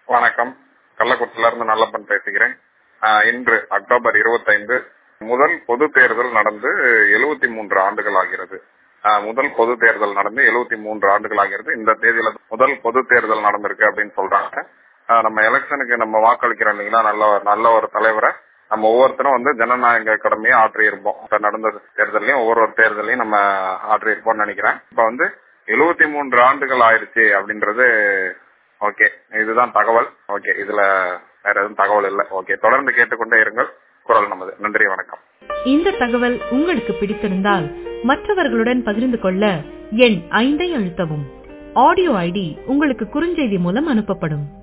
வணக்கம் கள்ளக்குறிச்சில இருந்து நல்லப்பன் பேசுகிறேன் ஆஹ் இன்று அக்டோபர் இருபத்தைந்து முதல் பொது தேர்தல் நடந்து எழுபத்தி மூன்று ஆண்டுகள் ஆகிறது ஆஹ் முதல் பொது தேர்தல் நடந்து எழுபத்தி மூன்று ஆண்டுகள் ஆகிறது இந்த தேதியில முதல் பொது தேர்தல் நடந்திருக்கு அப்படின்னு சொல்றாங்க ஆஹ் நம்ம எலெக்ஷனுக்கு நம்ம வாக்களிக்கிறோம் இல்லைங்களா நல்ல நல்ல ஒரு தலைவரை நம்ம ஒவ்வொருத்தரும் வந்து ஜனநாயக கடமையை ஆற்றியிருப்போம் இப்ப நடந்த தேர்தலையும் ஒவ்வொரு ஒரு தேர்தலையும் நம்ம ஆற்றியிருப்போம்னு நினைக்கிறேன் இப்ப வந்து எழுபத்தி மூன்று ஆண்டுகள் ஆயிடுச்சு அப்படின்றது ஓகே இதுதான் தகவல் ஓகே இதுல வேற எதுவும் தகவல் இல்லை ஓகே தொடர்ந்து கேட்டுக்கொண்டே இருங்கள் குரல் நமது நன்றி வணக்கம் இந்த தகவல் உங்களுக்கு பிடித்திருந்தால் மற்றவர்களுடன் பகிர்ந்து கொள்ள எண் ஐந்தை அழுத்தவும் ஆடியோ ஐடி உங்களுக்கு குறுஞ்செய்தி மூலம் அனுப்பப்படும்